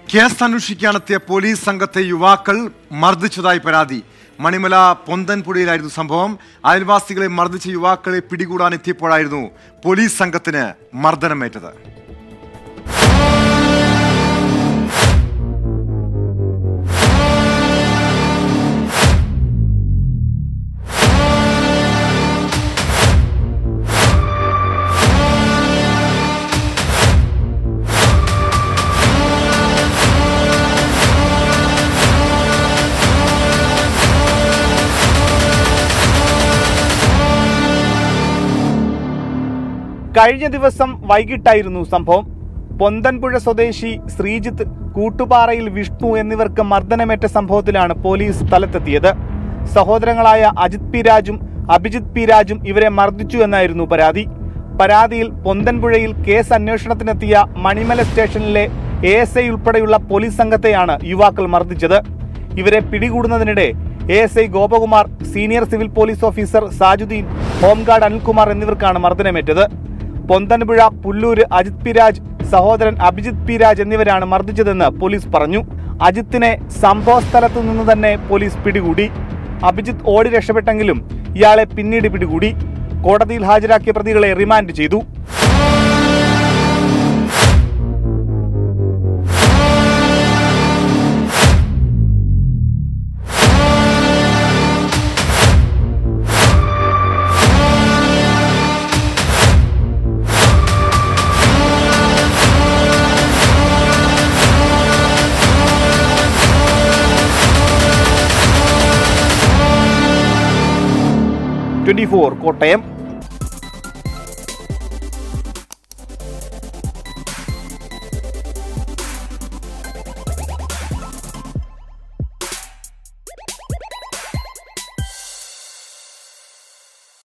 case അന്വേഷിക്കാനെത്തിയ police സംഘത്തെ യുവാക്കൾ മർദ്ദിച്ചതായി പരാതി മണിമല പൊന്തൻപുഴയിലായിരുന്നു സംഭവം അയൽവാസികളെ മർദ്ദിച്ച യുവാക്കളെ പിടികൂടാൻ എത്തിയപ്പോഴായിരുന്നു പോലീസ് സംഘത്തിന് മർദ്ദനമേറ്റത് കഴിഞ്ഞ ദിവസം വൈകിട്ടായിരുന്നു സംഭവം പൊന്തൻപുഴ സ്വദേശി ശ്രീജിത്ത് കൂട്ടുപാറയിൽ വിഷ്ണു എന്നിവർക്ക് മർദ്ദനമേറ്റ സംഭവത്തിലാണ് പോലീസ് സ്ഥലത്തെത്തിയത് സഹോദരങ്ങളായ അജിത് പി രാജും അഭിജിത് പി രാജും ഇവരെ മർദ്ദിച്ചു എന്നായിരുന്നു പരാതി പരാതിയിൽ പൊന്തൻപുഴയിൽ കേസ് അന്വേഷണത്തിനെത്തിയ മണിമല സ്റ്റേഷനിലെ എ എസ് ഐ ഉൾപ്പെടെയുള്ള പോലീസ് സംഘത്തെയാണ് യുവാക്കൾ മർദ്ദിച്ചത് ഇവരെ പിടികൂടുന്നതിനിടെ A S I Gopakumar senior civil police officer Sajudheen home guard Anilkumar എന്നിവർക്കാണ് മർദ്ദനമേറ്റത് പൊന്തൻപുഴ പുല്ലൂര് അജിത് പി രാജ് സഹോദരൻ അഭിജിത് പി രാജ് എന്നിവരാണ് മർദ്ദിച്ചതെന്ന് പോലീസ് പറഞ്ഞു അജിത്തിനെ സംഭവ സ്ഥലത്തു നിന്ന് തന്നെ പോലീസ് പിടികൂടി അഭിജിത്ത് ഓടി രക്ഷപ്പെട്ടെങ്കിലും ഇയാളെ പിന്നീട് പിടികൂടി കോടതിയിൽ ഹാജരാക്കിയ പ്രതികളെ റിമാൻഡ് ചെയ്തു ട്വന്റി ഫോർ കോട്ടയം